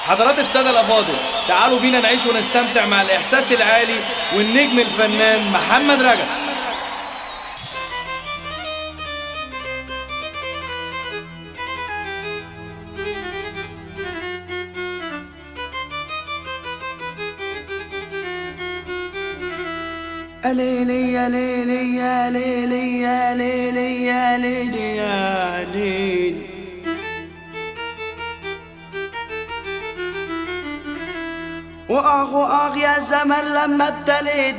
حضرات السادة الأفاضل تعالوا بينا نعيش ونستمتع مع الإحساس العالي والنجم الفنان محمد رجب يا ليلي يا ليلي يا ليلي يا ليلي يا ليلي يا ليلي وآه وآه يا زمن لما ابتليت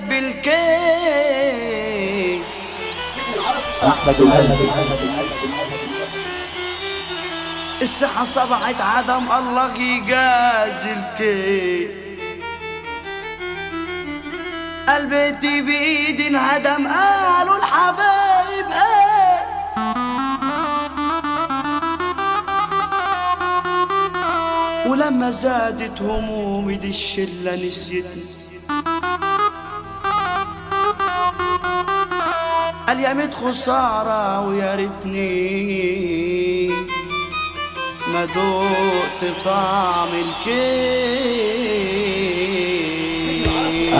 بالكيف الصحة صبحت عدم الله يجازي الكيف قلبتي بإيدي انهدم قالوا الحبايب ايه ولما زادت همومي دي الشلة نسيتني اليمت خسارة ويا ريتني ما دقت طعم الكيف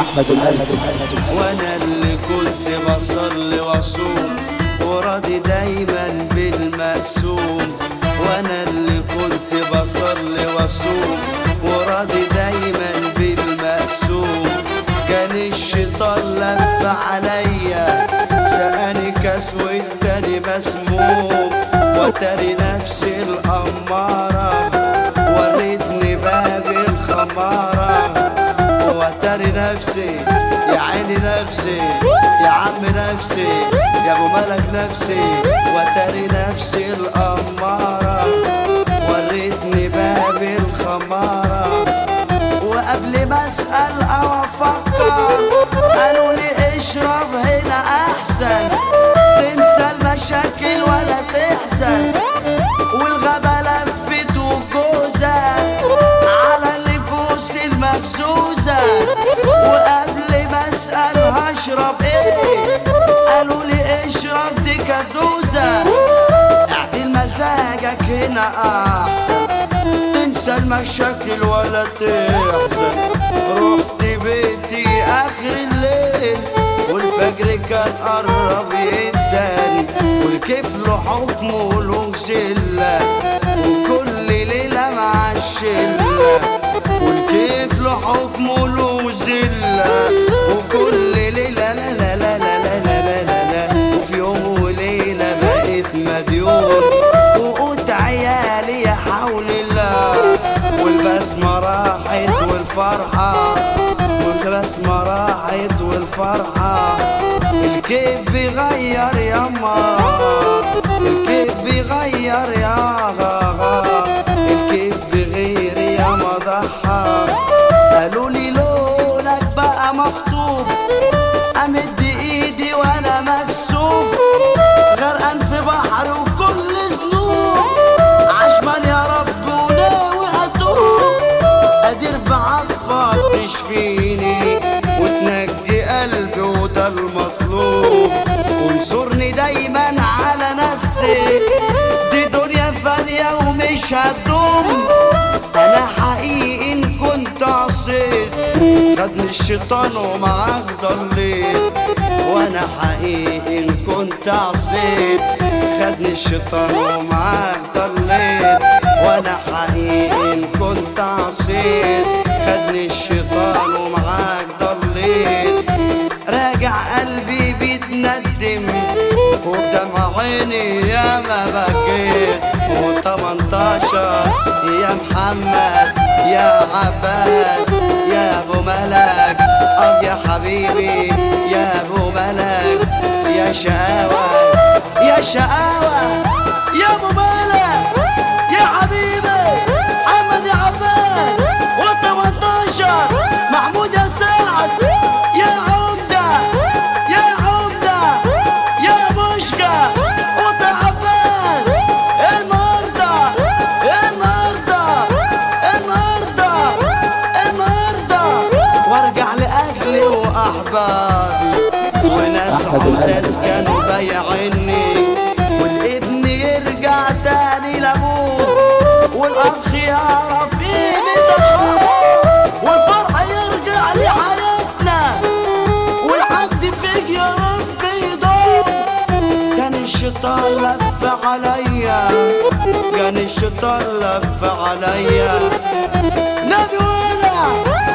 وانا اللي كنت بصلي واصوم وراضي دايما بالمقسوم وانا اللي كنت بصلي واصوم وراضي دايما بالمقسوم كان الشيطان لف عليا سقاني كاس والتاني مسموم وتري نفسي الأمارة وريتني باب الخمارة وتري نفسي يا عيني نفسي يا عم نفسي يا ابو ملك نفسي وتري نفسي الأمارة وريتني باب الخمارة وقبل ما اسال او افكر قالوا لي اشرب هنا احسن تنسى المشاكل ولا تحزن والغابة لفت وجوزة على النفوس المفزوزة وقبل ما اسال هشرب ايه قالوا لي اشرب دي كازوزة اعدل مزاجك هنا احسن تنسى المشاكل ولا تحزن رحت بيتي اخر الليل والفجر كان قرب يداني والكيف له حكمه له زله وكل ليله مع الشله والكيف له حكمه له زله وكل ليله لا لا لا لا لا لا لا لا لا وفي يوم وليله بقيت مديون وقلت عيالي يا حول الله والبسمة راحت والفرحة والبسمة راحت والفرحة الكيف بيغير ياما الكيف بيغير يا غاغا الكيف بغير ياما ضحى قالوا لي لونك بقى مخطوب امد ايدي وانا مكسوف غرقان في بحر وكل ذنوب عشمان يا رب وناوي اتوب قادر بعطفك تشفيني وتنجي قلبي وده المطلوب وانصرني دايما على نفسي دي دنيا فانية ومش هتدوم انا حقيقي ان كنت عصيت خدني الشيطان ومعاك ضليت وانا حقيقي ان كنت عصيت خدني الشيطان ومعاك ضليت وانا حقيقي ان كنت عصيت خدني الشيطان ومعاك ضليت راجع قلبي بيتندم وبدمع عيني يا ما بكيت و18 يا محمد يا عباس يا ابو ملك اه يا حبيبي يا ابو ملك يا شقاوة يا شقاوة يا ابو ملك يا حبيبي محمد يا عباس و18 محمود يا سعد يا عمدة يا عمدة يا مشكا وطا عباس النهارده النهارده النهارده النهارده وارجع لاهلي واحبابي وناس عزاز كانوا بايعيني والابن يرجع تاني لابوه والاخ يعرف قيمة عليا كان الشيطان لف عليا نبي ولا